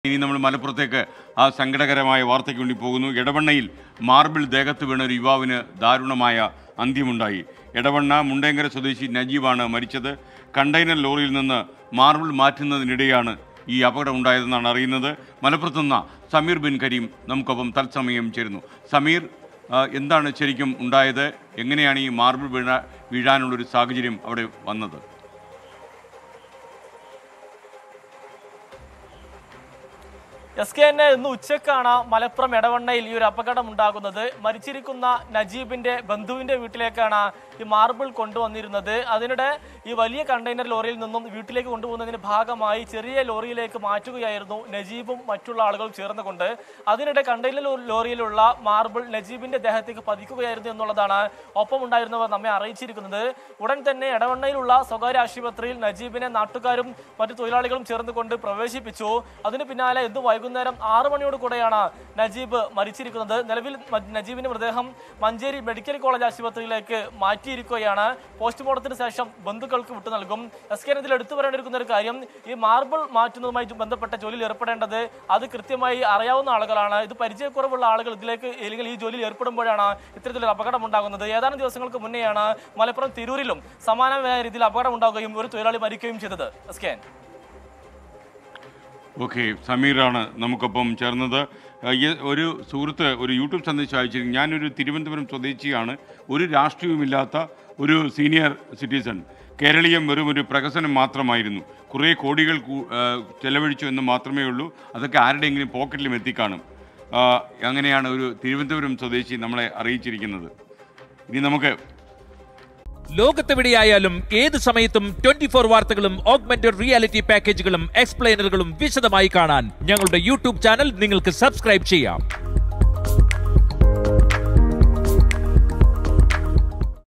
ഇനി നമ്മൾ മലപ്പുറത്തേക്ക് ആ സങ്കടകരമായ വാർത്തയ്ക്ക് വേണ്ടി പോകുന്നു ഇടവണ്ണയിൽ മാർബിൾ ദേഹത്ത് വീണ ഒരു യുവാവിന് ദാരുണമായ അന്ത്യമുണ്ടായി ഇടവണ്ണ മുണ്ടേങ്കര സ്വദേശി നജീബാണ് മരിച്ചത് കണ്ടെയ്നർ ലോറിയിൽ നിന്ന് മാർബിൾ മാറ്റുന്നതിനിടെയാണ് ഈ അപകടം ഉണ്ടായതെന്നാണ് അറിയുന്നത് മലപ്പുറത്ത് നിന്ന് സമീർ ബിൻ കരീം നമുക്കൊപ്പം തത്സമയം ചേരുന്നു സമീർ ആ, എന്താണ് ശരിക്കും ഉണ്ടായത് എങ്ങനെയാണ് ഈ മാർബിൾ വീഴ വീഴാനുള്ളൊരു സാഹചര്യം അവിടെ വന്നത് എസ് കെ എന്നെ ഇന്ന് ഉച്ചക്കാണ് മലപ്പുറം എടവണ്ണയിൽ ഈ ഒരു അപകടം ഉണ്ടാകുന്നത് മരിച്ചിരിക്കുന്ന നജീബിന്റെ ബന്ധുവിന്റെ വീട്ടിലേക്കാണ് ഈ മാർബിൾ കൊണ്ടുവന്നിരുന്നത് അതിനിടെ ഈ വലിയ കണ്ടെയ്നർ ലോറിയിൽ നിന്നും വീട്ടിലേക്ക് കൊണ്ടുപോകുന്നതിന് ഭാഗമായി ചെറിയ ലോറിയിലേക്ക് മാറ്റുകയായിരുന്നു നജീബും മറ്റുള്ള ആളുകളും ചേർന്നുകൊണ്ട് അതിനിടെ കണ്ടെയ്നർ ലോ- ലോറിയിലുള്ള മാർബിൾ നജീബിന്റെ ദേഹത്തേക്ക് പതിക്കുകയായിരുന്നു എന്നുള്ളതാണ് ഒപ്പം ഉണ്ടായിരുന്നവർ നമ്മെ അറിയിച്ചിരിക്കുന്നത് ഉടൻ തന്നെ എടവണ്ണയിലുള്ള സ്വകാര്യ ആശുപത്രിയിൽ നജീബിനെ നാട്ടുകാരും മറ്റു തൊഴിലാളികളും ചേർന്നുകൊണ്ട് പ്രവേശിപ്പിച്ചു അതിന് പിന്നാലെ ഇന്ന് വൈകുന്നേരം ആറ് മണിയോട് കൂടെയാണ് നജീബ് മരിച്ചിരിക്കുന്നത് നിലവിൽ മ- നജീബിന്റെ മൃതദേഹം മഞ്ചേരി മെഡിക്കൽ കോളേജ് ആശുപത്രിയിലേക്ക് മാറ്റിയിരിക്കുകയാണ് പോസ്റ്റ്മോർട്ടത്തിന് ശേഷം ബന്ധുക്കൾക്ക് വിട്ടു നൽകും എസ് കെ ഇതിൽ എടുത്തു പറയേണ്ടിരിക്കുന്ന ഒരു കാര്യം ഈ മാർബിൾ മാറ്റുന്നതുമായി ബന്ധപ്പെട്ട ജോലിയിൽ ഏർപ്പെടേണ്ടത് അത് കൃത്യമായി അറിയാവുന്ന ആളുകളാണ് ഇത് പരിചയക്കുറവുള്ള ആളുകൾ ഇതിലേക്ക് അല്ലെങ്കിൽ ഈ ജോലിയിൽ ഏർപ്പെടുമ്പോഴാണ് ഇത്തരത്തിലൊരു അപകടം ഉണ്ടാകുന്നത് ഏതാനും ദിവസങ്ങൾക്ക് മുന്നെയാണ് മലപ്പുറം തിരൂരിലും സമാനമായ രീതിയിൽ അപകടം ഉണ്ടാകുകയും ഒരു തൊഴിലാളി മരിക്കുകയും ചെയ്തത് എസ് കെ ഓക്കെ സമീറാണ് നമുക്കൊപ്പം ചേർന്നത് ഏഹ് ഈ ഒരു സുഹൃത്ത് ഒരു യൂട്യൂബ് സന്ദേശം അയച്ചിരുന്നു ഞാനൊരു തിരുവനന്തപുരം സ്വദേശിയാണ് ഒരു രാഷ്ട്രീയവുമില്ലാത്ത ഒരു സീനിയർ സിറ്റിസൺ കേരളീയം വെറും ഒരു പ്രഹസനം മാത്രമായിരുന്നു കുറേ കോടികൾ കൂ- ഏഹ് ചെലവഴിച്ചു എന്ന് മാത്രമേ ഉള്ളൂ അതൊക്കെ ആരുടെയെങ്കിലും പോക്കറ്റിലും എത്തിക്കാണും ആഹ് അങ്ങനെയാണ് ഒരു തിരുവനന്തപുരം സ്വദേശി നമ്മളെ അറിയിച്ചിരിക്കുന്നത് ഇനി നമുക്ക് ലോകത്തെവിടെയായാലും ഏത് സമയത്തും ട്വന്റി ഫോർ വാർത്തകളും ഓഗ്മെന്റഡ് റിയാലിറ്റി പാക്കേജുകളും എക്സ്പ്ലെയിനറുകളും വിശദമായി കാണാൻ ഞങ്ങളുടെ യൂട്യൂബ് ചാനൽ നിങ്ങൾക്ക് സബ്സ്ക്രൈബ് ചെയ്യാം